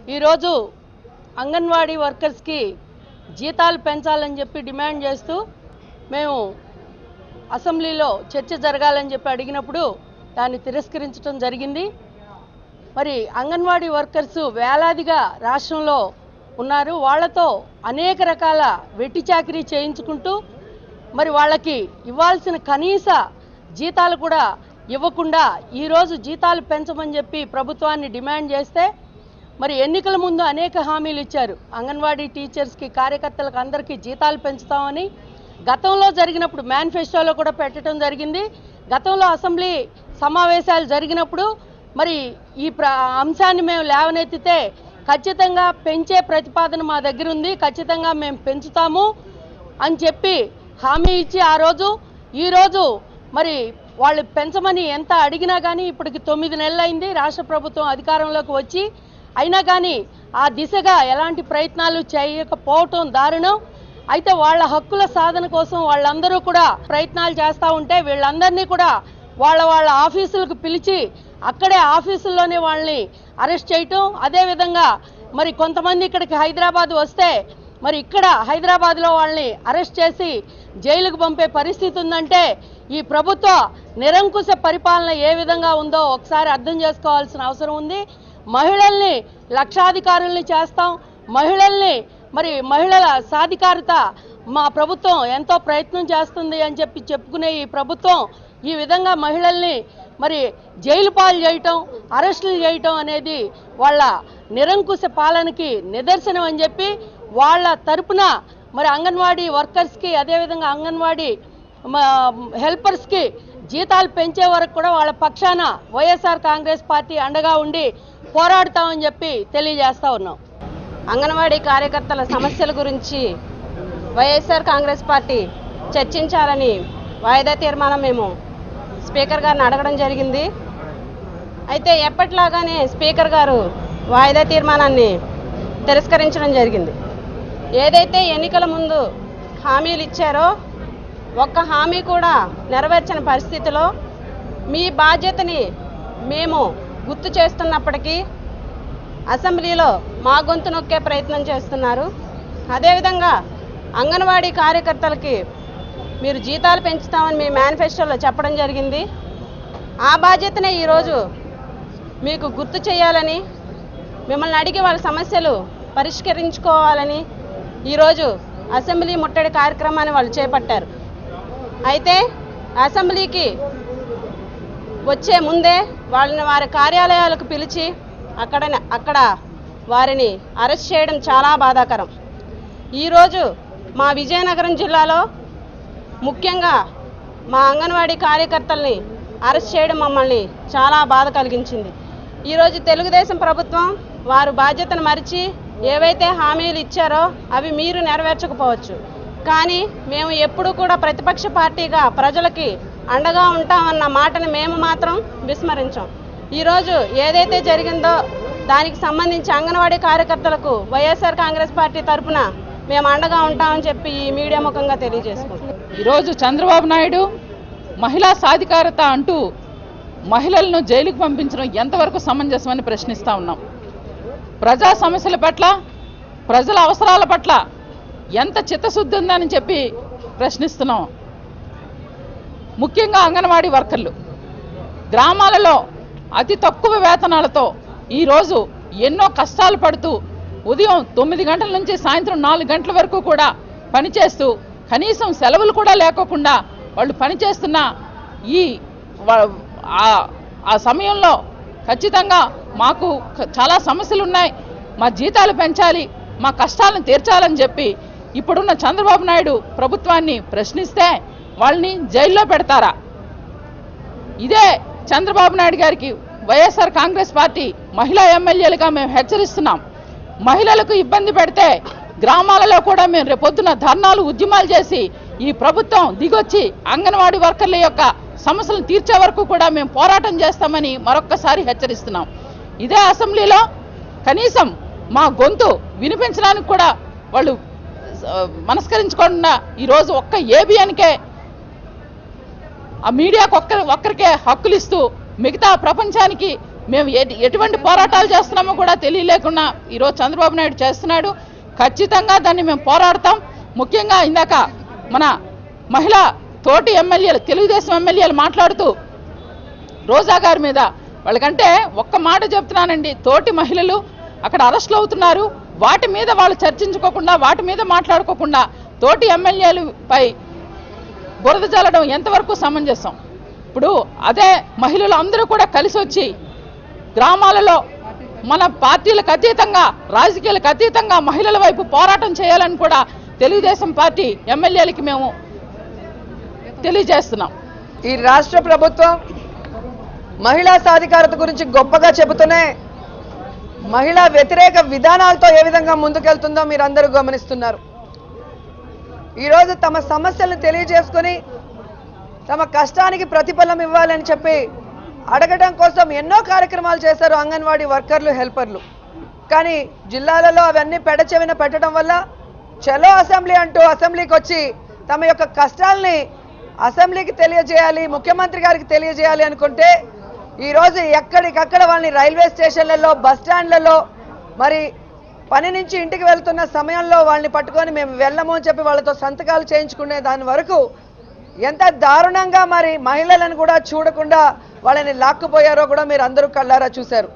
ఈరోజు అంగన్వాడీ వర్కర్స్కి జీతాలు పెంచాలని చెప్పి డిమాండ్ చేస్తూ మేము అసెంబ్లీలో చర్చ జరగాలని చెప్పి అడిగినప్పుడు దాన్ని తిరస్కరించడం జరిగింది మరి అంగన్వాడీ వర్కర్స్ వేలాదిగా రాష్ట్రంలో ఉన్నారు వాళ్ళతో అనేక రకాల వెట్టి చాకరీ చేయించుకుంటూ మరి వాళ్ళకి ఇవ్వాల్సిన కనీస జీతాలు కూడా ఇవ్వకుండా ఈరోజు జీతాలు పెంచమని చెప్పి ప్రభుత్వాన్ని డిమాండ్ చేస్తే మరి ఎన్నికల ముందు అనేక హామీలు ఇచ్చారు అంగన్వాడీ టీచర్స్కి కార్యకర్తలకు అందరికీ జీతాలు పెంచుతామని గతంలో జరిగినప్పుడు మేనిఫెస్టోలో కూడా పెట్టడం జరిగింది గతంలో అసెంబ్లీ సమావేశాలు జరిగినప్పుడు మరి ఈ ప్ర అంశాన్ని మేము లేవనెత్తితే ఖచ్చితంగా పెంచే ప్రతిపాదన మా దగ్గర ఉంది ఖచ్చితంగా మేము పెంచుతాము అని చెప్పి హామీ ఇచ్చి ఆ రోజు ఈరోజు మరి వాళ్ళు పెంచమని ఎంత అడిగినా కానీ ఇప్పటికి తొమ్మిది నెలలు అయింది రాష్ట్ర ప్రభుత్వం అధికారంలోకి వచ్చి అయినా కానీ ఆ దిశగా ఎలాంటి ప్రయత్నాలు చేయకపోవటం దారుణం అయితే వాళ్ళ హక్కుల సాధన కోసం వాళ్ళందరూ కూడా ప్రయత్నాలు చేస్తూ ఉంటే వీళ్ళందరినీ కూడా వాళ్ళ వాళ్ళ ఆఫీసులకు పిలిచి అక్కడే ఆఫీసుల్లోనే వాళ్ళని అరెస్ట్ చేయటం అదేవిధంగా మరి కొంతమంది ఇక్కడికి హైదరాబాద్ వస్తే మరి ఇక్కడ హైదరాబాద్లో వాళ్ళని అరెస్ట్ చేసి జైలుకు పంపే పరిస్థితి ఉందంటే ఈ ప్రభుత్వ నిరంకుశ పరిపాలన ఏ విధంగా ఉందో ఒకసారి అర్థం చేసుకోవాల్సిన అవసరం ఉంది మహిళల్ని లక్షాధికారుల్ని చేస్తాం మహిళల్ని మరి మహిళల సాధికారత మా ప్రభుత్వం ఎంతో ప్రయత్నం చేస్తుంది అని చెప్పి చెప్పుకునే ఈ ప్రభుత్వం ఈ విధంగా మహిళల్ని మరి జైలు పాలు చేయటం అరెస్టులు చేయటం అనేది వాళ్ళ నిరంకుశ పాలనకి నిదర్శనం అని చెప్పి వాళ్ళ తరపున మరి అంగన్వాడీ వర్కర్స్కి అదేవిధంగా అంగన్వాడీ మ- హెల్పర్స్కి జీతాలు పెంచే వరకు కూడా వాళ్ళ పక్షాన వైఎస్ఆర్ కాంగ్రెస్ పార్టీ అండగా ఉండి పోరాడుతామని చెప్పి తెలియజేస్తా ఉన్నాం అంగన్వాడీ కార్యకర్తల సమస్యల గురించి వైఎస్ఆర్ కాంగ్రెస్ పార్టీ చర్చించాలని వాయిదా తీర్మానం మేము స్పీకర్ గారిని అడగడం జరిగింది అయితే ఎప్పట్లాగానే స్పీకర్ గారు వాయిదా తీర్మానాన్ని తిరస్కరించడం జరిగింది ఏదైతే ఎన్నికల ముందు హామీలు ఇచ్చారో ఒక్క హామీ కూడా నెరవేర్చని పరిస్థితిలో మీ బాధ్యతని మేము గుర్తు చేస్తున్నప్పటికీ అసెంబ్లీలో మా గొంతు నొక్కే ప్రయత్నం చేస్తున్నారు అదేవిధంగా అంగన్వాడీ కార్యకర్తలకి మీరు జీతాలు పెంచుతామని మీ మేనిఫెస్టోలో చెప్పడం జరిగింది ఆ బాధ్యతనే ఈరోజు మీకు గుర్తు చేయాలని మిమ్మల్ని అడిగి వాళ్ళ సమస్యలు పరిష్కరించుకోవాలని ఈరోజు అసెంబ్లీ ముట్టడి కార్యక్రమాన్ని వాళ్ళు చేపట్టారు అయితే అసెంబ్లీకి వచ్చే ముందే వాళ్ళని వారి కార్యాలయాలకు పిలిచి అక్కడ అక్కడ వారిని అరెస్ట్ చేయడం చాలా బాధాకరం ఈరోజు మా విజయనగరం జిల్లాలో ముఖ్యంగా మా అంగన్వాడీ కార్యకర్తల్ని అరెస్ట్ చేయడం మమ్మల్ని చాలా బాధ కలిగించింది ఈరోజు తెలుగుదేశం ప్రభుత్వం వారు బాధ్యతను మరిచి ఏవైతే హామీలు ఇచ్చారో అవి మీరు నెరవేర్చకపోవచ్చు కానీ మేము ఎప్పుడూ కూడా ప్రతిపక్ష పార్టీగా ప్రజలకి అండగా ఉంటామన్న మాటను మేము మాత్రం విస్మరించాం ఈరోజు ఏదైతే జరిగిందో దానికి సంబంధించి అంగన్వాడీ కార్యకర్తలకు వైఎస్ఆర్ కాంగ్రెస్ పార్టీ తరఫున మేము అండగా ఉంటామని చెప్పి ఈ మీడియా ముఖంగా తెలియజేసుకుంటాం ఈరోజు చంద్రబాబు నాయుడు మహిళా సాధికారత అంటూ మహిళలను జైలుకు పంపించడం ఎంతవరకు సమంజసమని ప్రశ్నిస్తూ ఉన్నాం ప్రజా సమస్యల పట్ల ప్రజల అవసరాల పట్ల ఎంత చిత్తశుద్ధి ఉందని చెప్పి ప్రశ్నిస్తున్నాం ముఖ్యంగా అంగన్వాడీ వర్కర్లు గ్రామాలలో అతి తక్కువ వేతనాలతో ఈరోజు ఎన్నో కష్టాలు పడుతూ ఉదయం తొమ్మిది గంటల నుంచి సాయంత్రం నాలుగు గంటల వరకు కూడా పనిచేస్తూ కనీసం సెలవులు కూడా లేకోకుండా వాళ్ళు పనిచేస్తున్న ఈ వా- ఆ- ఆ సమయంలో ఖచ్చితంగా మాకు క- చాలా సమస్యలు ఉన్నాయి మా జీతాలు పెంచాలి మా కష్టాలను తీర్చాలని చెప్పి ఇప్పుడున్న చంద్రబాబు నాయుడు ప్రభుత్వాన్ని ప్రశ్నిస్తే వాళ్ళని జైల్లో పెడతారా ఇదే చంద్రబాబు నాయుడు గారికి వైఎస్ఆర్ కాంగ్రెస్ పార్టీ మహిళా ఎమ్మెల్యేలుగా మేము హెచ్చరిస్తున్నాం మహిళలకు ఇబ్బంది పెడితే గ్రామాలలో కూడా మేము రేపొద్దున ధర్నాలు ఉద్యమాలు చేసి ఈ ప్రభుత్వం దిగొచ్చి అంగన్వాడీ వర్కర్ల యొక్క సమస్యలను తీర్చే వరకు కూడా మేము పోరాటం చేస్తామని మరొక్కసారి హెచ్చరిస్తున్నాం ఇదే అసెంబ్లీలో కనీసం మా గొంతు వినిపించడానికి కూడా వాళ్ళు ఆ, మనస్కరించకుండా ఈరోజు ఒక్క ఏబిఎన్కే ఆ మీడియాకు ఒక్క ఒక్కరికే హక్కులు ఇస్తూ మిగతా ప్రపంచానికి మేము ఎటు- ఎటువంటి పోరాటాలు చేస్తున్నామో కూడా తెలియలేకుండా ఈరోజు చంద్రబాబు నాయుడు చేస్తున్నాడు ఖచ్చితంగా దాన్ని మేము పోరాడతాం ముఖ్యంగా ఇందాక మన మహిళా తోటి ఎమ్మెల్యేలు తెలుగుదేశం ఎమ్మెల్యేలు మాట్లాడుతూ రోజా గారి మీద వాళ్ళకంటే ఒక్క మాట చెప్తున్నానండి తోటి మహిళలు అక్కడ అరెస్టులు అవుతున్నారు వాటి మీద వాళ్ళు చర్చించుకోకుండా వాటి మీద మాట్లాడుకోకుండా తోటి ఎమ్మెల్యేలపై బురద చల్లడం ఎంతవరకు సమంజసం ఇప్పుడు అదే మహిళలు అందరూ కూడా కలిసి వచ్చి గ్రామాలలో మన పార్టీలకు అతీతంగా రాజకీయాలకు అతీతంగా మహిళల వైపు పోరాటం చేయాలని కూడా తెలుగుదేశం పార్టీ ఎమ్మెల్యేలకి మేము తెలియజేస్తున్నాం ఈ రాష్ట్ర ప్రభుత్వం మహిళా సాధికారత గురించి గొప్పగా చెబుతూనే మహిళా వ్యతిరేక విధానాలతో ఏ విధంగా ముందుకెళ్తుందో మీరందరూ గమనిస్తున్నారు ఈరోజు తమ సమస్యలను తెలియజేసుకొని తమ కష్టానికి ప్రతిఫలం ఇవ్వాలని చెప్పి అడగడం కోసం ఎన్నో కార్యక్రమాలు చేశారు అంగన్వాడీ వర్కర్లు హెల్పర్లు కానీ జిల్లాలలో అవన్నీ పెడచెవిన పెట్టడం వల్ల చలో అసెంబ్లీ అంటూ అసెంబ్లీకి వచ్చి తమ యొక్క కష్టాల్ని అసెంబ్లీకి తెలియజేయాలి ముఖ్యమంత్రి గారికి తెలియజేయాలి అనుకుంటే ఈరోజు ఎక్కడికక్కడ వాళ్ళని రైల్వే స్టేషన్లలో బస్ స్టాండ్లలో మరి పని నుంచి ఇంటికి వెళ్తున్న సమయంలో వాళ్ళని పట్టుకొని మేము వెళ్ళము అని చెప్పి వాళ్ళతో సంతకాలు చేయించుకునే దాని వరకు ఎంత దారుణంగా మరి మహిళలను కూడా చూడకుండా వాళ్ళని లాక్కుపోయారో కూడా మీరు అందరూ కళ్ళారా చూశారు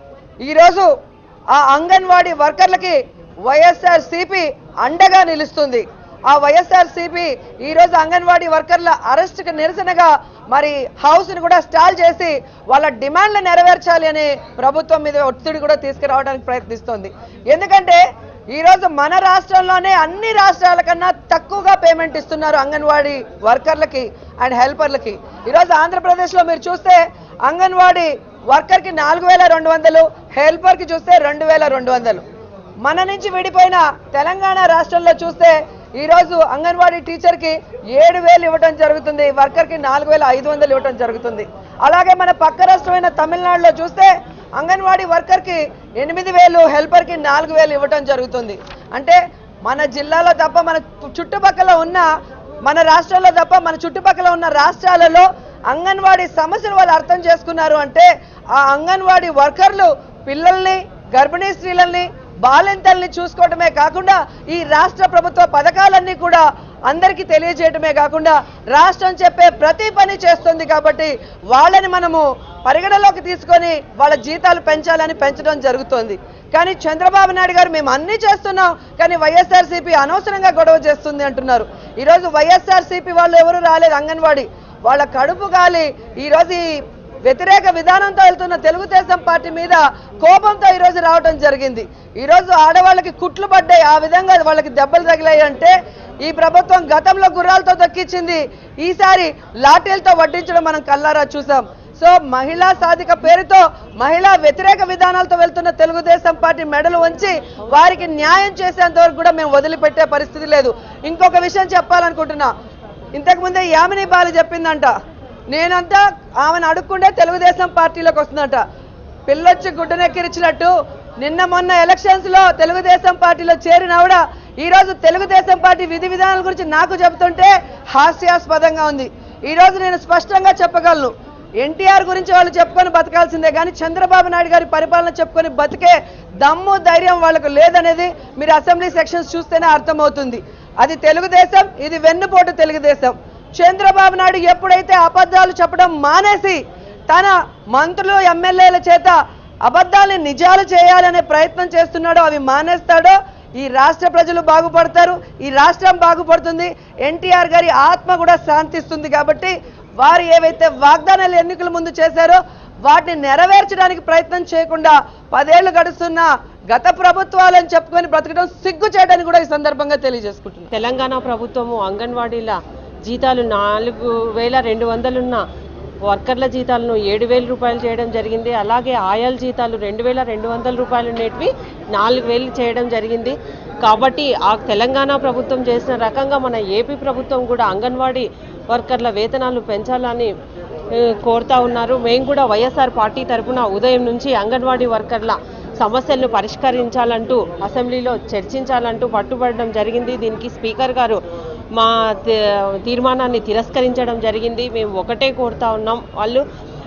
ఈరోజు ఆ అంగన్వాడీ వర్కర్లకి వైఎస్ఆర్ సిపి అండగా నిలుస్తుంది ఆ వైఎస్ఆర్ సిపి ఈరోజు అంగన్వాడీ వర్కర్ల అరెస్ట్కి నిరసనగా మరి హౌస్ని కూడా స్టాల్ చేసి వాళ్ళ డిమాండ్లు నెరవేర్చాలి అని ప్రభుత్వం మీద ఒత్తిడి కూడా తీసుకురావడానికి ప్రయత్నిస్తోంది ఎందుకంటే ఈరోజు మన రాష్ట్రంలోనే అన్ని రాష్ట్రాల కన్నా తక్కువగా పేమెంట్ ఇస్తున్నారు అంగన్వాడీ వర్కర్లకి అండ్ హెల్పర్లకి ఈరోజు ఆంధ్రప్రదేశ్లో మీరు చూస్తే అంగన్వాడీ వర్కర్కి నాలుగు వేల రెండు వందలు హెల్పర్కి చూస్తే రెండు వేల రెండు వందలు మన నుంచి విడిపోయిన తెలంగాణ రాష్ట్రంలో చూస్తే ఈరోజు అంగన్వాడీ టీచర్కి ఏడు వేలు ఇవ్వటం జరుగుతుంది వర్కర్కి నాలుగు వేల ఐదు వందలు ఇవ్వటం జరుగుతుంది అలాగే మన పక్క రాష్ట్రమైన తమిళనాడులో చూస్తే అంగన్వాడీ వర్కర్కి ఎనిమిది వేలు హెల్పర్కి నాలుగు వేలు ఇవ్వటం జరుగుతుంది అంటే మన జిల్లాలో తప్ప మన చుట్టుపక్కల ఉన్న మన రాష్ట్రంలో తప్ప మన చుట్టుపక్కల ఉన్న రాష్ట్రాలలో అంగన్వాడీ సమస్యలు వాళ్ళు అర్థం చేసుకున్నారు అంటే ఆ అంగన్వాడీ వర్కర్లు పిల్లల్ని గర్భిణీ స్త్రీలని బాలింతల్ని చూసుకోవటమే కాకుండా ఈ రాష్ట్ర ప్రభుత్వ పథకాలన్నీ కూడా అందరికీ తెలియజేయటమే కాకుండా రాష్ట్రం చెప్పే ప్రతి పని చేస్తుంది కాబట్టి వాళ్ళని మనము పరిగణలోకి తీసుకొని వాళ్ళ జీతాలు పెంచాలని పెంచడం జరుగుతోంది కానీ చంద్రబాబు నాయుడు గారు మేము అన్ని చేస్తున్నాం కానీ వైఎస్ఆర్సీపీ అనవసరంగా గొడవ చేస్తుంది అంటున్నారు ఈరోజు వైఎస్ఆర్సీపీ వాళ్ళు ఎవరు రాలేదు అంగన్వాడీ వాళ్ళ కడుపు గాలి ఈరోజు ఈ వ్యతిరేక విధానంతో వెళ్తున్న తెలుగుదేశం పార్టీ మీద కోపంతో ఈరోజు రావడం జరిగింది ఈరోజు ఆడవాళ్ళకి కుట్లు పడ్డాయి ఆ విధంగా వాళ్ళకి దెబ్బలు తగిలాయి అంటే ఈ ప్రభుత్వం గతంలో గుర్రాలతో దక్కించింది ఈసారి లాఠీలతో వడ్డించడం మనం కల్లారా చూసాం సో మహిళా సాధిక పేరుతో మహిళా వ్యతిరేక విధానాలతో వెళ్తున్న తెలుగుదేశం పార్టీ మెడలు వంచి వారికి న్యాయం చేసేంత వరకు కూడా మేము వదిలిపెట్టే పరిస్థితి లేదు ఇంకొక విషయం చెప్పాలనుకుంటున్నా ఇంతకు ముందే యామిని బాలి చెప్పిందంట నేనంతా ఆమెను అడుక్కుంటే తెలుగుదేశం పార్టీలోకి వస్తుందంట పిల్లొచ్చి గుడ్డనెక్కిరిచినట్టు నిన్న మొన్న ఎలక్షన్స్ లో తెలుగుదేశం పార్టీలో చేరిన ఆవిడ ఈ రోజు తెలుగుదేశం పార్టీ విధి విధానాల గురించి నాకు చెబుతుంటే హాస్యాస్పదంగా ఉంది ఈ రోజు నేను స్పష్టంగా చెప్పగలను ఎన్టీఆర్ గురించి వాళ్ళు చెప్పుకొని బతకాల్సిందే కానీ చంద్రబాబు నాయుడు గారి పరిపాలన చెప్పుకొని బతికే దమ్ము ధైర్యం వాళ్ళకు లేదనేది మీరు అసెంబ్లీ సెక్షన్స్ చూస్తేనే అర్థమవుతుంది అది తెలుగుదేశం ఇది వెన్నుపోటు తెలుగుదేశం చంద్రబాబు నాయుడు ఎప్పుడైతే అబద్ధాలు చెప్పడం మానేసి తన మంత్రులు ఎమ్మెల్యేల చేత అబద్ధాలని నిజాలు చేయాలనే ప్రయత్నం చేస్తున్నాడో అవి మానేస్తాడో ఈ రాష్ట్ర ప్రజలు బాగుపడతారు ఈ రాష్ట్రం బాగుపడుతుంది ఎన్టీఆర్ గారి ఆత్మ కూడా శాంతిస్తుంది కాబట్టి వారు ఏవైతే వాగ్దానాలు ఎన్నికల ముందు చేశారో వాటిని నెరవేర్చడానికి ప్రయత్నం చేయకుండా పదేళ్లు గడుస్తున్న గత ప్రభుత్వాలని చెప్పుకొని బ్రతకడం సిగ్గు చేయడానికి కూడా ఈ సందర్భంగా తెలియజేసుకుంటున్నాను తెలంగాణ ప్రభుత్వము అంగన్వాడీల జీతాలు నాలుగు వేల రెండు వందలున్న వర్కర్ల జీతాలను ఏడు వేల రూపాయలు చేయడం జరిగింది అలాగే ఆయాల జీతాలు రెండు వేల రెండు వందల రూపాయలు ఉండేటివి నాలుగు వేలు చేయడం జరిగింది కాబట్టి ఆ తెలంగాణ ప్రభుత్వం చేసిన రకంగా మన ఏపీ ప్రభుత్వం కూడా అంగన్వాడీ వర్కర్ల వేతనాలు పెంచాలని ఆ, కోరుతా ఉన్నారు మేము కూడా వైఎస్ఆర్ పార్టీ తరఫున ఉదయం నుంచి అంగన్వాడీ వర్కర్ల సమస్యలను పరిష్కరించాలంటూ అసెంబ్లీలో చర్చించాలంటూ పట్టుబడడం జరిగింది దీనికి స్పీకర్ గారు మా తి- తీర్మానాన్ని తిరస్కరించడం జరిగింది మేము ఒకటే కోరుతా ఉన్నాం వాళ్ళు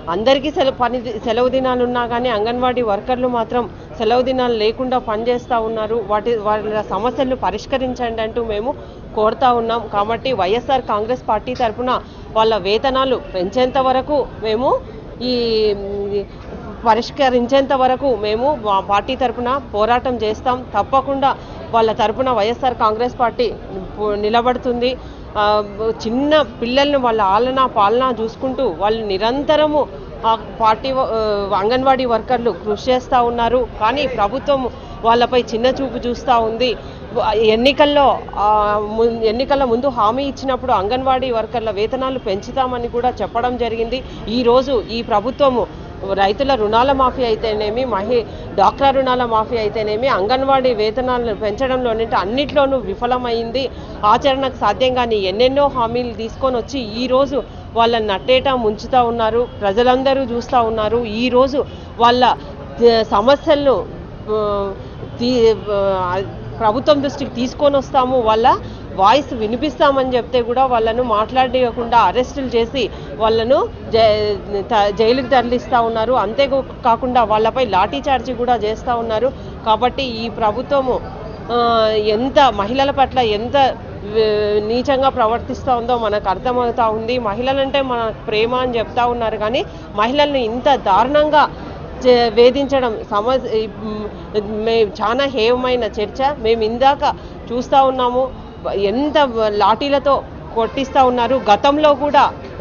అందరికీ సెలవు పని సెలవు దినాలు ఉన్నా కానీ అంగన్వాడీ వర్కర్లు మాత్రం సెలవు దినాలు లేకుండా పనిచేస్తూ ఉన్నారు వాటి వాళ్ళ సమస్యలను పరిష్కరించండి అంటూ మేము కోరుతా ఉన్నాం కాబట్టి వైఎస్ఆర్ కాంగ్రెస్ పార్టీ తరఫున వాళ్ళ వేతనాలు పెంచేంత వరకు మేము ఈ మ్, పరిష్కరించేంత వరకు మేము మా పార్టీ తరపున పోరాటం చేస్తాం తప్పకుండా వాళ్ళ తరపున వైఎస్ఆర్ కాంగ్రెస్ పార్టీ పు- నిలబడుతుంది ఆ, చిన్న పిల్లల్ని వాళ్ళ ఆలన పాలన చూసుకుంటూ వాళ్ళు నిరంతరము ఆ పార్టీ వ- ఆ, అంగన్వాడీ వర్కర్లు కృషి చేస్తూ ఉన్నారు కానీ ప్రభుత్వం వాళ్ళపై చిన్న చూపు చూస్తూ ఉంది ఎన్నికల్లో ఆ, ముం- ఎన్నికల ముందు హామీ ఇచ్చినప్పుడు అంగన్వాడీ వర్కర్ల వేతనాలు పెంచుతామని కూడా చెప్పడం జరిగింది ఈరోజు ఈ ప్రభుత్వము రైతుల రుణాల మాఫీ అయితేనేమి మహి డాక్రా రుణాల మాఫీ అయితేనేమి అంగన్వాడీ వేతనాలను పెంచడంలోనే అన్నిట్లోనూ విఫలమైంది ఆచరణకు సాధ్యం కాని ఎన్నెన్నో హామీలు తీసుకొని వచ్చి ఈరోజు వాళ్ళని నట్టేట ముంచుతా ఉన్నారు ప్రజలందరూ చూస్తూ ఉన్నారు ఈరోజు వాళ్ళ ఆ, సమస్యలను ఆ, తీ- ఆ, ప్రభుత్వం దృష్టికి తీసుకొని వస్తాము వాళ్ళ వాయిస్ వినిపిస్తామని చెప్తే కూడా వాళ్ళను మాట్లాడకుండా అరెస్టులు చేసి వాళ్ళను జై- త- జైలుకి తరలిస్తూ ఉన్నారు అంతే కాకుండా వాళ్ళపై లాఠీ చార్జీ కూడా చేస్తూ ఉన్నారు కాబట్టి ఈ ప్రభుత్వము ఆ, ఎంత మహిళల పట్ల ఎంత వి- నీచంగా ప్రవర్తిస్తూ ఉందో మనకు అర్థమవుతా ఉంది మహిళలంటే మన ప్రేమ అని చెప్తా ఉన్నారు కానీ మహిళల్ని ఇంత దారుణంగా చే- వేధించడం సమ మే చాలా హేయమైన చర్చ మేము ఇందాక చూస్తూ ఉన్నాము ఎంత లాఠీలతో కొట్టిస్తూ ఉన్నారు గతంలో కూడా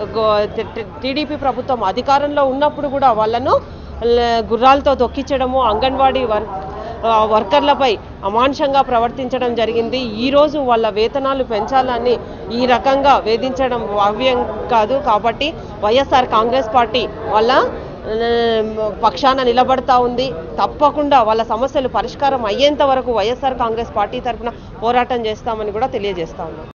టీడీపీ ప్రభుత్వం అధికారంలో ఉన్నప్పుడు కూడా వాళ్ళను ల- గుర్రాలతో తొక్కించడము అంగన్వాడీ వర్ ఆ, వర్కర్లపై అమానుషంగా ప్రవర్తించడం జరిగింది ఈ రోజు వాళ్ళ వేతనాలు పెంచాలని ఈ రకంగా వేధించడం భావ్యం కాదు కాబట్టి వైఎస్ఆర్ కాంగ్రెస్ పార్టీ వాళ్ళ ఆ, పక్షాన నిలబడతా ఉంది తప్పకుండా వాళ్ళ సమస్యలు పరిష్కారం అయ్యేంత వరకు వైఎస్ఆర్ కాంగ్రెస్ పార్టీ తరఫున పోరాటం చేస్తామని కూడా తెలియజేస్తా ఉన్నాం